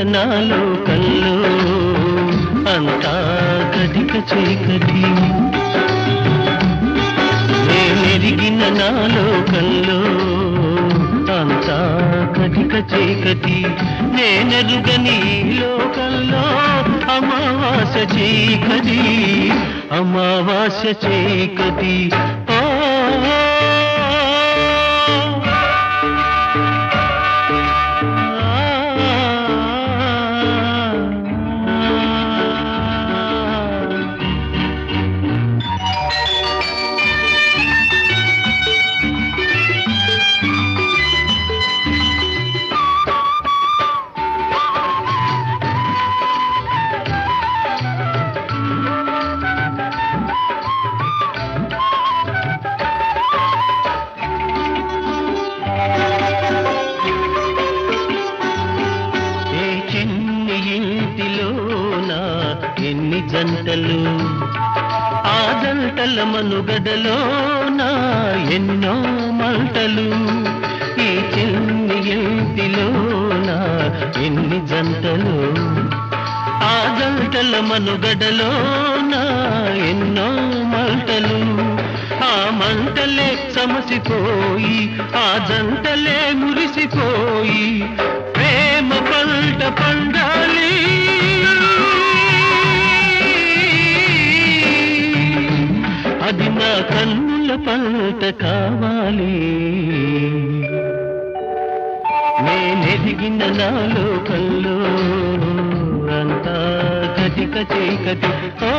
నాలో కల్లో అంతా కటిక చీకటి నేనెరిగిన నాలో కల్లో అంతా కటిక చీకటి నేనెరుగని ఈ లోకంలో అమావాస్య చీకటి అమావాస్య చీకటి ఓ ఏ చిన్ని ఇంటిలోన ఎన్ని జంటలు ఆ జంటల మనుగడలోన ఎన్నో మంటలు ఈ చిన్ని ఇంటిలోన ఎన్ని జంటలు ఆ జంటల మనుగడలోన ఎన్నో మంటలు ఆ మంటలే సమసిపోయి ఆ జంటలే మురిసిపోయి ప్రేమ పంట పండాలి అది నా కన్నుల పంట కావాలి నేనెదిగిన నాలో కల్లో అంతా కటిక చీకటి ఓ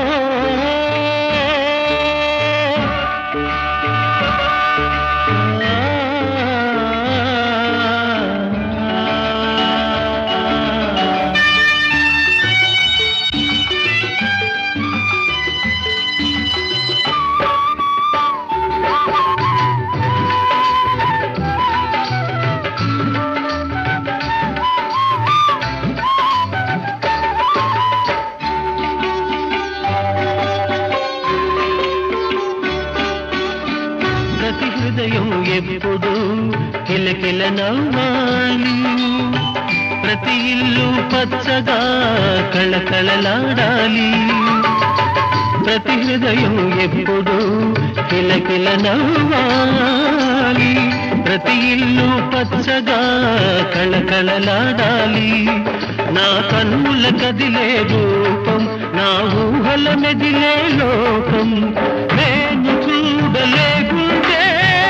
ప్రతి హృదయం ఎప్పుడు కిలకిల నవ్వాలి ప్రతి ఇల్లు పచ్చగా కళకళలాడాలి ప్రతి హృదయం ఎప్పుడు కిలకిల నవ్వాలి ప్రతి ఇల్లు పచ్చగా కళకళలాడాలి నా కన్నుల కదిలే రూపం నా ఊహల మెదిలే లోకం నేను చూడలేకుంటే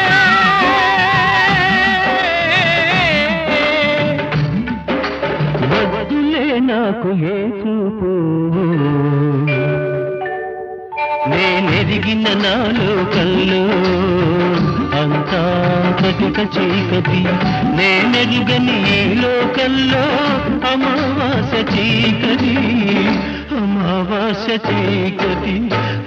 వద్దులే నాకు ఏ చూపు నేనెరిగిన నాలో కల్లో అంతా కటిక చీకటి నేనెరుగని ఈ లోకల్లో అమావాస్య చీకటి అమావాస్య చీకటి